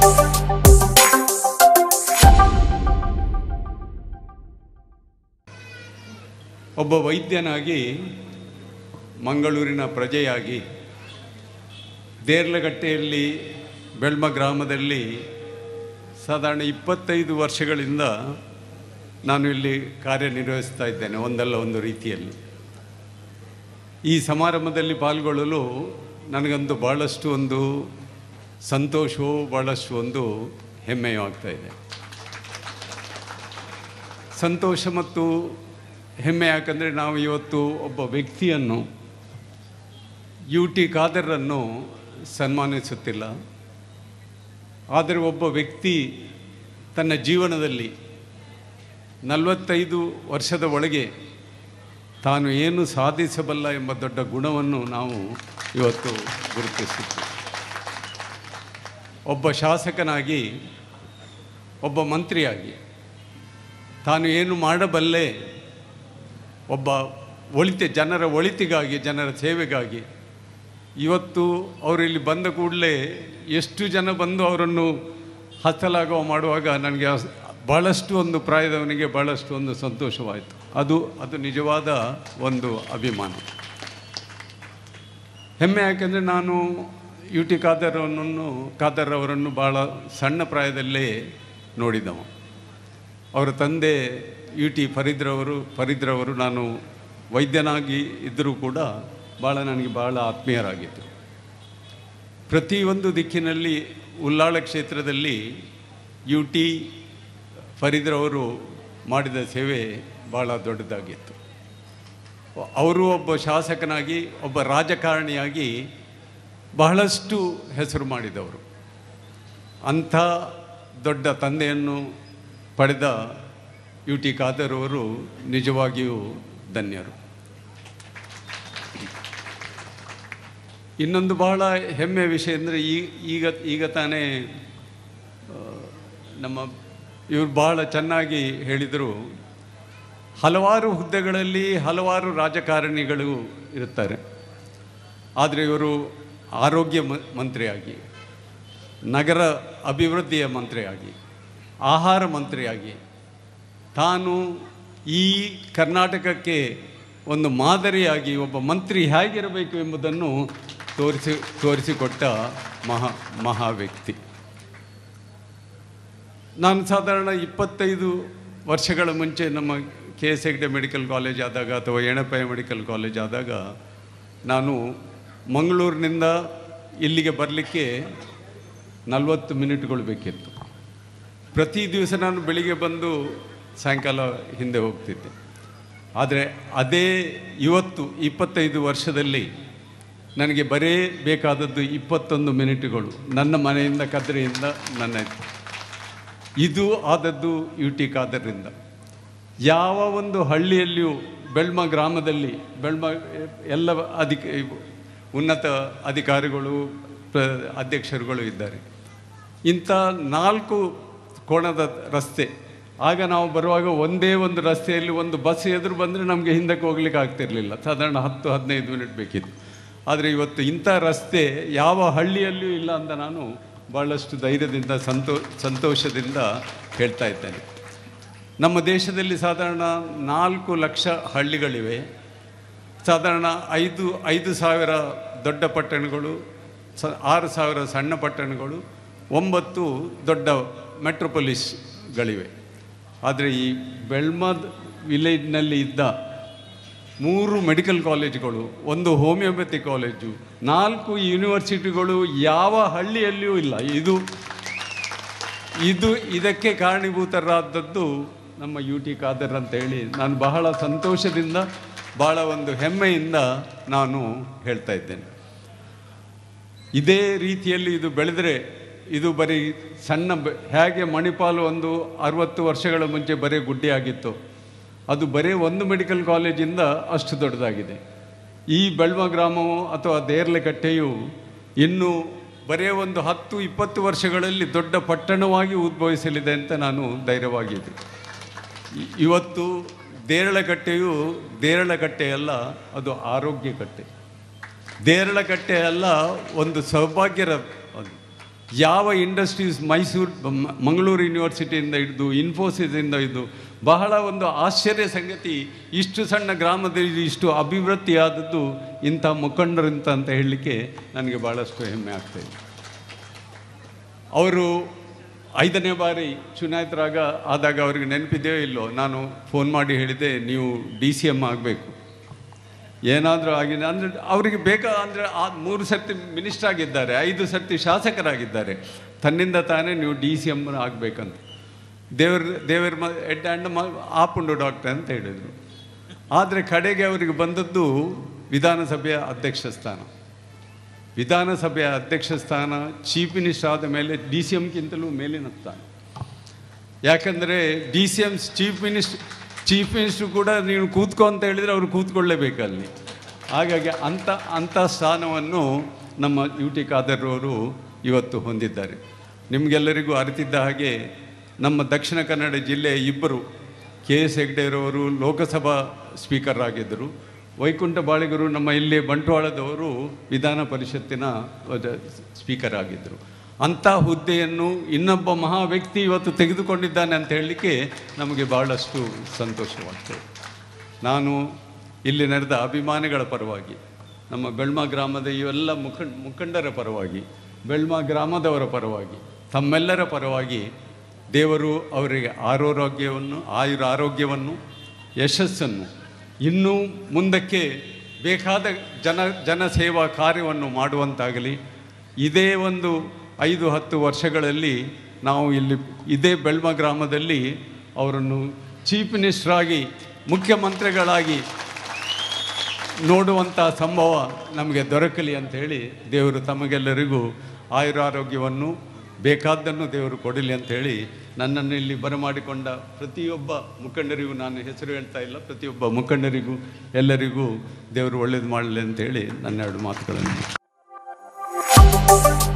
ಒಬ್ಬ ವೈದ್ಯನಾಗಿ ಮಂಗಳೂರಿನ ಪ್ರಜೆಯಾಗಿ ದೇರ್ಲಗಟ್ಟೆಯಲ್ಲಿ ಬೆಳ್ಮ ಗ್ರಾಮದಲ್ಲಿ ಸಾಧಾರಣ ಇಪ್ಪತ್ತೈದು ವರ್ಷಗಳಿಂದ ನಾನು ಇಲ್ಲಿ ಕಾರ್ಯನಿರ್ವಹಿಸ್ತಾ ಇದ್ದೇನೆ ಒಂದಲ್ಲ ಒಂದು ರೀತಿಯಲ್ಲಿ ಈ ಸಮಾರಂಭದಲ್ಲಿ ಪಾಲ್ಗೊಳ್ಳಲು ನನಗಂತೂ ಭಾಳಷ್ಟು ಒಂದು ಸಂತೋಷವೂ ಭಾಳಷ್ಟು ಒಂದು ಹೆಮ್ಮೆಯೂ ಆಗ್ತಾ ಇದೆ ಸಂತೋಷ ಮತ್ತು ಹೆಮ್ಮೆ ಯಾಕಂದರೆ ನಾವು ಇವತ್ತು ಒಬ್ಬ ವ್ಯಕ್ತಿಯನ್ನು ಯು ಟಿ ಖಾದರ್ರನ್ನು ಸನ್ಮಾನಿಸುತ್ತಿಲ್ಲ ಆದರೆ ಒಬ್ಬ ವ್ಯಕ್ತಿ ತನ್ನ ಜೀವನದಲ್ಲಿ ನಲವತ್ತೈದು ವರ್ಷದ ಒಳಗೆ ತಾನು ಏನು ಸಾಧಿಸಬಲ್ಲ ಎಂಬ ದೊಡ್ಡ ಗುಣವನ್ನು ನಾವು ಇವತ್ತು ಗುರುತಿಸುತ್ತೇವೆ ಒಬ್ಬ ಶಾಸಕನಾಗಿ ಒಬ್ಬ ಮಂತ್ರಿಯಾಗಿ ತಾನು ಏನು ಮಾಡಬಲ್ಲೆ ಒಬ್ಬ ಒಳಿತೆ ಜನರ ಒಳಿತಿಗಾಗಿ ಜನರ ಸೇವೆಗಾಗಿ ಇವತ್ತು ಅವರಿಲ್ಲಿ ಬಂದ ಕೂಡಲೇ ಎಷ್ಟು ಜನ ಬಂದು ಅವರನ್ನು ಹತ್ತಲಾಗುವ ಮಾಡುವಾಗ ನನಗೆ ಅಸ್- ಭಾಳಷ್ಟು ಒಂದು ಪ್ರಾಯದವನಿಗೆ ಭಾಳಷ್ಟು ಒಂದು ಸಂತೋಷವಾಯಿತು ಅದು ಅದು ನಿಜವಾದ ಒಂದು ಅಭಿಮಾನ ಹೆಮ್ಮೆ ಯಾಕೆಂದರೆ ನಾನು ಯು ಟಿ ಖಾದರ್ ಅವನನ್ನು ಖಾದರ್ ಅವರನ್ನು ಭಾಳ ಸಣ್ಣ ಪ್ರಾಯದಲ್ಲೇ ನೋಡಿದವ ಅವರ ತಂದೆ ಯು ಟಿ ಫರೀದ್ರವರು ಫರೀದ್ರವರು ನಾನು ವೈದ್ಯನಾಗಿ ಇದ್ದರೂ ಕೂಡ ಭಾಳ ನನಗೆ ಭಾಳ ಆತ್ಮೀಯರಾಗಿದ್ದರು ಪ್ರತಿಯೊಂದು ದಿಕ್ಕಿನಲ್ಲಿ ಉಲ್ಲಾಳ ಕ್ಷೇತ್ರದಲ್ಲಿ ಯು ಟಿ ಫರೀದ್ರವರು ಮಾಡಿದ ಸೇವೆ ಭಾಳ ದೊಡ್ಡದಾಗಿತ್ತು ಅವರು ಒಬ್ಬ ಶಾಸಕನಾಗಿ ಒಬ್ಬ ರಾಜಕಾರಣಿಯಾಗಿ ಬಹಳಷ್ಟು ಹೆಸರು ಮಾಡಿದವರು ಅಂಥ ದೊಡ್ಡ ತಂದೆಯನ್ನು ಪಡೆದ ಯು ಟಿ ಖಾದರ್ ಅವರು ನಿಜವಾಗಿಯೂ ಧನ್ಯರು ಇನ್ನೊಂದು ಬಹಳ ಹೆಮ್ಮೆಯ ವಿಷಯ ಅಂದರೆ ಈ ಈಗ ಈಗ ತಾನೇ ಆ, ನಮ್ಮ ಇವರು ಬಹಳ ಚೆನ್ನಾಗಿ ಹೇಳಿದರು ಹಲವಾರು ಹುದ್ದೆಗಳಲ್ಲಿ ಹಲವಾರು ರಾಜಕಾರಣಿಗಳು ಇರುತ್ತಾರೆ ಆದರೆ ಇವರು ಆರೋಗ್ಯ ಮ- ಮಂತ್ರಿಯಾಗಿ ನಗರ ಅಭಿವೃದ್ಧಿಯ ಮಂತ್ರಿಯಾಗಿ ಆಹಾರ ಮಂತ್ರಿಯಾಗಿ ತಾನು ಈ ಕರ್ನಾಟಕಕ್ಕೆ ಒಂದು ಮಾದರಿಯಾಗಿ ಒಬ್ಬ ಮಂತ್ರಿ ಹೇಗಿರಬೇಕು ಎಂಬುದನ್ನು ತೋರಿಸಿ ತೋರಿಸಿಕೊಟ್ಟ ಮಹಾ ಮಹಾ ವ್ಯಕ್ತಿ ನಾನು ಸಾಧಾರಣ ಇಪ್ಪತ್ತೈದು ವರ್ಷಗಳ ಮುಂಚೆ ನಮ್ಮ K S Hegde medical college ಆದಾಗ ಅಥವಾ ಎಣಪಯ್ಯ ಮೆಡಿಕಲ್ ಕಾಲೇಜ್ ಆದಾಗ ನಾನು ಮಂಗಳೂರಿನಿಂದ ಇಲ್ಲಿಗೆ ಬರಲಿಕ್ಕೆ ನಲವತ್ತು ಮಿನಿಟ್ಗಳು ಬೇಕಿತ್ತು ಪ್ರತಿ ದಿವಸ ನಾನು ಬೆಳಿಗ್ಗೆ ಬಂದು ಸಾಯಂಕಾಲ ಹಿಂದೆ ಹೋಗ್ತಿದ್ದೆ ಆದರೆ ಅದೇ ಇವತ್ತು ಇಪ್ಪತ್ತೈದು ವರ್ಷದಲ್ಲಿ ನನಗೆ ಬರೇ ಬೇಕಾದದ್ದು ಇಪ್ಪತ್ತೊಂದು ಮಿನಿಟ್ಗಳು ನನ್ನ ಮನೆಯಿಂದ ಕದ್ರೆಯಿಂದ ನನ್ನ ಇದು ಆದದ್ದು ಯು ಟಿ ಖಾದರ್ರಿಂದ ಯಾವ ಒಂದು ಹಳ್ಳಿಯಲ್ಲಿಯೂ ಬೆಳ್ಮ ಗ್ರಾಮದಲ್ಲಿ ಬೆಳ್ಮ ಎಲ್ಲ ಅಧಿಕ ಉನ್ನತ ಅಧಿಕಾರಿಗಳು ಪ್ರ- ಅಧ್ಯಕ್ಷರುಗಳು ಇದ್ದಾರೆ ಇಂಥ ನಾಲ್ಕು ಕೋಣದ ರಸ್ತೆ ಆಗ ನಾವು ಬರುವಾಗ ಒಂದೇ ಒಂದು ರಸ್ತೆಯಲ್ಲಿ ಒಂದು ಬಸ್ ಎದುರು ಬಂದರೆ ನಮಗೆ ಹಿಂದಕ್ಕೆ ಹೋಗ್ಲಿಕ್ಕೆ ಆಗ್ತಿರಲಿಲ್ಲ ಸಾಧಾರಣ ಹತ್ತು ಹದಿನೈದು ಮಿನಿಟ್ ಬೇಕಿತ್ತು ಆದರೆ ಇವತ್ತು ಇಂಥ ರಸ್ತೆ ಯಾವ ಹಳ್ಳಿಯಲ್ಲಿಯೂ ಇಲ್ಲ ಅಂತ ನಾನು ಭಾಳಷ್ಟು ಧೈರ್ಯದಿಂದ ಸಂತೋ ಸಂತೋಷದಿಂದ ಹೇಳ್ತಾ ಇದ್ದೇನೆ ನಮ್ಮ ದೇಶದಲ್ಲಿ ಸಾಧಾರಣ ನಾಲ್ಕು ಲಕ್ಷ ಹಳ್ಳಿಗಳಿವೆ ಸಾಧಾರಣ ಐದು ಐದು ಸಾವಿರ ದೊಡ್ಡ ಪಟ್ಟಣಗಳು ಸ ಆರು ಸಾವಿರ ಸಣ್ಣ ಪಟ್ಟಣಗಳು ಒಂಬತ್ತು ದೊಡ್ಡ ಮೆಟ್ರೋಪೊಲಿಸ್ಗಳಿವೆ ಆದರೆ ಈ ಬೆಳ್ಮದ್ ವಿಲೇಜ್ನಲ್ಲಿ ಇದ್ದ ಮೂರು ಮೆಡಿಕಲ್ ಕಾಲೇಜುಗಳು ಒಂದು ಹೋಮಿಯೋಪತಿ ಕಾಲೇಜು ನಾಲ್ಕು ಯೂನಿವರ್ಸಿಟಿಗಳು ಯಾವ ಹಳ್ಳಿಯಲ್ಲಿಯೂ ಇಲ್ಲ ಇದು ಇದು ಇದಕ್ಕೆ ಕಾರಣೀಭೂತರಾದದ್ದು ನಮ್ಮ ಯು ಟಿ ಖಾದರ್ ಅಂತ ಹೇಳಿ ನಾನು ಬಹಳ ಸಂತೋಷದಿಂದ ಬಹಳ ಒಂದು ಹೆಮ್ಮೆಯಿಂದ ನಾನು ಹೇಳ್ತಾ ಇದ್ದೇನೆ ಇದೇ ರೀತಿಯಲ್ಲಿ ಇದು ಬೆಳೆದರೆ ಇದು ಬರೀ ಸಣ್ಣ ಬೆ- ಹೇಗೆ ಮಣಿಪಾಲ್ ಒಂದು ಅರವತ್ತು ವರ್ಷಗಳ ಮುಂಚೆ ಬರೀ ಗುಡ್ಡೆಯಾಗಿತ್ತು ಅದು ಬರೀ ಒಂದು ಮೆಡಿಕಲ್ ಕಾಲೇಜಿಂದ ಅಷ್ಟು ದೊಡ್ಡದಾಗಿದೆ ಈ ಬೆಳ್ಮ ಗ್ರಾಮವು ಅಥವಾ ದೇರ್ಲೆಕಟ್ಟೆಯು ಇನ್ನು ಬರೀ ಒಂದು ಹತ್ತು ಇಪ್ಪತ್ತು ವರ್ಷಗಳಲ್ಲಿ ದೊಡ್ಡ ಪಟ್ಟಣವಾಗಿ ಉದ್ಭವಿಸಲಿದೆ ಅಂತ ನಾನು ಧೈರ್ಯವಾಗಿದ್ದೆ ಇ- ಇವತ್ತು ದೇರಳಕಟ್ಟೆಯು ದೇರಳಕಟ್ಟೆ ಅಲ್ಲ ಅದು ಆರೋಗ್ಯ ಕಟ್ಟೆ ದೇರಳಕಟ್ಟೆ ಅಲ್ಲ ಒಂದು ಸೌಭಾಗ್ಯರ ಅದು ಯಾವ ಇಂಡಸ್ಟ್ರೀಸ್ ಮೈಸೂರು ಮ- ಮಂಗಳೂರು ಯೂನಿವರ್ಸಿಟಿಯಿಂದ ಹಿಡಿದು ಇನ್ಫೋಸಿಸಿಂದ ಹಿಡಿದು ಬಹಳ ಒಂದು ಆಶ್ಚರ್ಯ ಸಂಗತಿ ಇಷ್ಟು ಸಣ್ಣ ಗ್ರಾಮದಲ್ಲಿ ಇಷ್ಟು ಅಭಿವೃದ್ಧಿಯಾದದ್ದು ಇಂಥ ಮುಖಂಡರಿಂತ ಅಂತ ಹೇಳಲಿಕ್ಕೆ ನನಗೆ ಭಾಳಷ್ಟು ಹೆಮ್ಮೆ ಆಗ್ತಾಯಿದೆ ಅವರು ಐದನೇ ಬಾರಿ ಚುನಾಯಿತರಾಗ ಆದಾಗ ಅವ್ರಿಗೆ ನೆನಪಿದೆಯೋ ಇಲ್ಲೋ ನಾನು ಫೋನ್ ಮಾಡಿ ಹೇಳಿದೆ ನೀವು ಡಿ ಸಿ ಎಮ್ ಆಗಬೇಕು ಏನಾದರೂ ಆಗಿದೆ ಅಂದರೆ ಅವರಿಗೆ ಬೇಕಾ ಅಂದರೆ ಆ ಮೂರು ಸರ್ತಿ ಮಿನಿಸ್ಟರ್ ಆಗಿದ್ದಾರೆ ಐದು ಸರ್ತಿ ಶಾಸಕರಾಗಿದ್ದಾರೆ ತನ್ನಿಂದ ತಾನೇ ನೀವು ಡಿ ಸಿ ಎಮ್ ಆಗಬೇಕಂತ ದೇವ್ರ ದೇವರ ಮ ಎಡ್ ಆ್ಯಂಡ್ ಮ ಆಪುಂಡು ಡಾಕ್ಟರ್ ಅಂತ ಹೇಳಿದರು ಆದರೆ ಕಡೆಗೆ ಅವರಿಗೆ ಬಂದದ್ದು ವಿಧಾನಸಭೆಯ ಅಧ್ಯಕ್ಷ ಸ್ಥಾನ ವಿಧಾನಸಭೆಯ ಅಧ್ಯಕ್ಷ ಸ್ಥಾನ ಚೀಫ್ ಮಿನಿಸ್ಟರ್ ಆದ ಮೇಲೆ ಡಿ ಸಿ ಎಮ್ಗಿಂತಲೂ ಮೇಲಿನ ಸ್ಥಾನ ಯಾಕಂದರೆ D C M chief minister chief minister ಕೂಡ ನೀವು ಕೂತ್ಕೊ ಅಂತ ಹೇಳಿದರೆ ಅವರು ಕೂತ್ಕೊಳ್ಳೇಬೇಕು ಅಲ್ಲಿ ಹಾಗಾಗಿ ಅಂಥ ಅಂಥ ಸ್ಥಾನವನ್ನು ನಮ್ಮ ಯು ಟಿ ಖಾದರ್ ಅವರು ಇವತ್ತು ಹೊಂದಿದ್ದಾರೆ ನಿಮಗೆಲ್ಲರಿಗೂ ಅರಿತಿದ್ದ ಹಾಗೆ ನಮ್ಮ ದಕ್ಷಿಣ ಕನ್ನಡ ಜಿಲ್ಲೆಯ ಇಬ್ಬರು ಕೆ ಎಸ್ ಹೆಗ್ಡೆರವರು ಲೋಕಸಭಾ ಸ್ಪೀಕರ್ ಆಗಿದ್ದರು ವೈಕುಂಠ ಬಾಳಿಗರು ನಮ್ಮ ಇಲ್ಲಿ ಬಂಟ್ವಾಳದವರು ವಿಧಾನ ಪರಿಷತ್ತಿನ ಅದ- ಸ್ಪೀಕರ್ ಆಗಿದ್ದರು ಅಂಥ ಹುದ್ದೆಯನ್ನು ಇನ್ನೊಬ್ಬ ಮಹಾ ವ್ಯಕ್ತಿ ಇವತ್ತು ತೆಗೆದುಕೊಂಡಿದ್ದಾನೆ ಅಂತ ಹೇಳಲಿಕ್ಕೆ ನಮಗೆ ಬಹಳಷ್ಟು ಸಂತೋಷವಾಗ್ತದೆ ನಾನು ಇಲ್ಲಿ ನಡೆದ ಅಭಿಮಾನಿಗಳ ಪರವಾಗಿ ನಮ್ಮ ಬೆಳ್ಮ ಗ್ರಾಮದ ಇವೆಲ್ಲ ಮುಖಂಡ ಮುಖಂಡರ ಪರವಾಗಿ ಬೆಳ್ಮ ಗ್ರಾಮದವರ ಪರವಾಗಿ ತಮ್ಮೆಲ್ಲರ ಪರವಾಗಿ ದೇವರು ಅವರಿಗೆ ಆರೋಗ್ಯವನ್ನು ಆಯುರ ಆರೋಗ್ಯವನ್ನು ಯಶಸ್ಸನ್ನು ಇನ್ನೂ ಮುಂದಕ್ಕೆ ಬೇಕಾದ ಜನ ಜನಸೇವಾ ಕಾರ್ಯವನ್ನು ಮಾಡುವಂತಾಗಲಿ ಇದೇ ಒಂದು ಐದು ಹತ್ತು ವರ್ಷಗಳಲ್ಲಿ ನಾವು ಇಲ್ಲಿ ಇದೇ ಬೆಳ್ಮ ಗ್ರಾಮದಲ್ಲಿ ಅವರನ್ನು ಚೀಫ್ ಮಿನಿಸ್ಟ್ರಾಗಿ ಮುಖ್ಯಮಂತ್ರಿಗಳಾಗಿ ನೋಡುವಂಥ ಸಂಭವ ನಮಗೆ ದೊರಕಲಿ ಅಂತ ಹೇಳಿ ದೇವರು ತಮಗೆಲ್ಲರಿಗೂ ಆಯುರಾರೋಗ್ಯವನ್ನು ಬೇಕಾದ್ದನ್ನು ದೇವರು ಕೊಡಲಿ ಅಂತ ಹೇಳಿ ನನ್ನನ್ನು ಇಲ್ಲಿ ಬರಮಾಡಿಕೊಂಡ ಪ್ರತಿಯೊಬ್ಬ ಮುಖಂಡರಿಗೂ ನಾನು ಹೆಸರು ಹೇಳ್ತಾ ಇಲ್ಲ ಪ್ರತಿಯೊಬ್ಬ ಮುಖಂಡರಿಗೂ ಎಲ್ಲರಿಗೂ ದೇವರು ಒಳ್ಳೇದು ಮಾಡಲಿ ಅಂತ ಹೇಳಿ ನನ್ನ ಎರಡು ಮಾತುಗಳನ್ನು